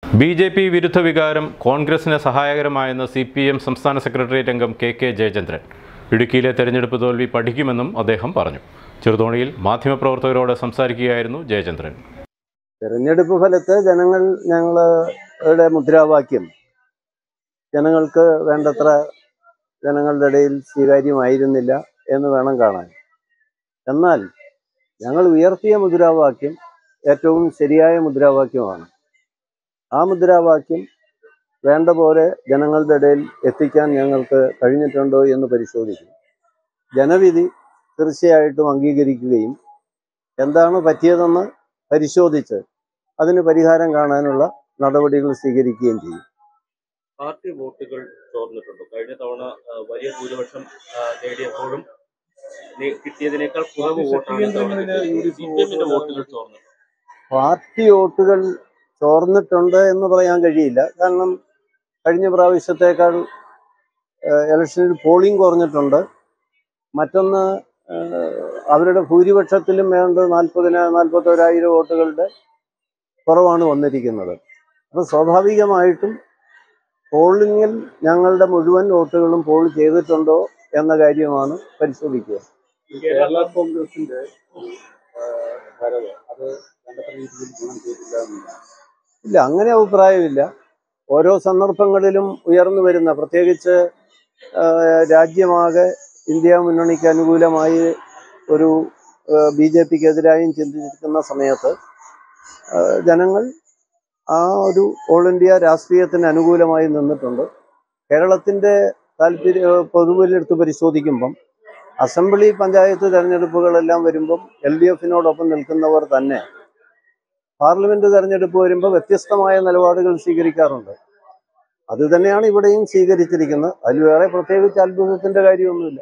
B J P വിരുദ്ധ വികാരം കോൺഗ്രസിന് സഹായകരമായെന്ന് സി പി എം സംസ്ഥാന സെക്രട്ടേറിയറ്റ് അംഗം കെ കെ ജയചന്ദ്രൻ ഇടുക്കിയിലെ തെരഞ്ഞെടുപ്പ് തോൽവി പഠിക്കുമെന്നും അദ്ദേഹം പറഞ്ഞു ചെറുതോണിയിൽ മാധ്യമപ്രവർത്തകരോട് സംസാരിക്കുകയായിരുന്നു ജയചന്ദ്രൻ തെരഞ്ഞെടുപ്പ് ഫലത്ത് ജനങ്ങൾ ഞങ്ങളുടെ മുദ്രാവാക്യം ജനങ്ങൾക്ക് വേണ്ടത്ര ജനങ്ങളുടെ ഇടയിൽ സ്വീകാര്യമായിരുന്നില്ല എന്ന് വേണം കാണാൻ എന്നാൽ ഞങ്ങൾ ഉയർത്തിയ മുദ്രാവാക്യം ഏറ്റവും ശരിയായ മുദ്രാവാക്യമാണ് ആ മുദ്രാവാക്യം വേണ്ട പോലെ ജനങ്ങളുടെ ഇടയിൽ എത്തിക്കാൻ ഞങ്ങൾക്ക് കഴിഞ്ഞിട്ടുണ്ടോ എന്ന് പരിശോധിക്കും ജനവിധി തീർച്ചയായിട്ടും അംഗീകരിക്കുകയും എന്താണ് പറ്റിയതെന്ന് പരിശോധിച്ച് അതിന് പരിഹാരം കാണാനുള്ള നടപടികൾ സ്വീകരിക്കുകയും ചെയ്യും പാർട്ടി വോട്ടുകൾ ചോർന്നിട്ടുണ്ടോ കഴിഞ്ഞ തവണ ആ, വലിയ ഭൂരിപക്ഷം ആ, നേടിയപ്പോഴും നേ- കിട്ടിയതിനേക്കാൾ കുറവ് വോട്ടാണ് സി പി എമ്മിന്റെ വോട്ടുകൾ ചോർന്നത് പാർട്ടി വോട്ടുകൾ ചോർന്നിട്ടുണ്ട് എന്ന് പറയാൻ കഴിയില്ല കാരണം കഴിഞ്ഞ പ്രാവശ്യത്തേക്കാൾ ഏഹ്, ഇലക്ഷനിൽ പോളിംഗ് കുറഞ്ഞിട്ടുണ്ട് മറ്റൊന്ന് ഏഹ്, അവരുടെ ഭൂരിപക്ഷത്തിലും വേണ്ട നാൽപ്പതിന നാൽപ്പത്തോരായിരം വോട്ടുകളുടെ കുറവാണ് വന്നിരിക്കുന്നത് അപ്പോൾ സ്വാഭാവികമായിട്ടും പോളിംഗിൽ ഞങ്ങളുടെ മുഴുവൻ വോട്ടുകളും പോൾ ചെയ്തിട്ടുണ്ടോ എന്ന കാര്യമാണ് പരിശോധിക്കുക കേരള കോൺഗ്രസിന്റെ വരവ് അത് വേണ്ടത്ര രീതിയിൽ ഗുണം ചെയ്തില്ല ഇല്ല അങ്ങനെ അഭിപ്രായമില്ല ഓരോ സന്ദർഭങ്ങളിലും ഉയർന്നു വരുന്ന പ്രത്യേകിച്ച് ആ, രാജ്യമാകെ ഇന്ത്യ മുന്നണിക്ക് അനുകൂലമായി ഒരു ബി ജെ പിക്ക് എതിരായും ചിന്തിക്കുന്ന സമയത്ത് ആ, ജനങ്ങൾ ആ ഒരു ഓൾ ഇന്ത്യ രാഷ്ട്രീയത്തിന് അനുകൂലമായി നിന്നിട്ടുണ്ട് കേരളത്തിന്റെ താല്പര്യ പൊതുവിലെടുത്ത് പരിശോധിക്കുമ്പം അസംബ്ലി പഞ്ചായത്ത് തെരഞ്ഞെടുപ്പുകളെല്ലാം വരുമ്പം എൽ ഡി എഫിനോടൊപ്പം നിൽക്കുന്നവർ തന്നെ പാർലമെന്റ് തെരഞ്ഞെടുപ്പ് വരുമ്പോൾ വ്യത്യസ്തമായ നിലപാടുകൾ സ്വീകരിക്കാറുണ്ട് അത് തന്നെയാണ് ഇവിടെയും സ്വീകരിച്ചിരിക്കുന്നത് അതിൽ വേറെ പ്രത്യേകിച്ച് അത്ഭുതത്തിന്റെ കാര്യമൊന്നുമില്ല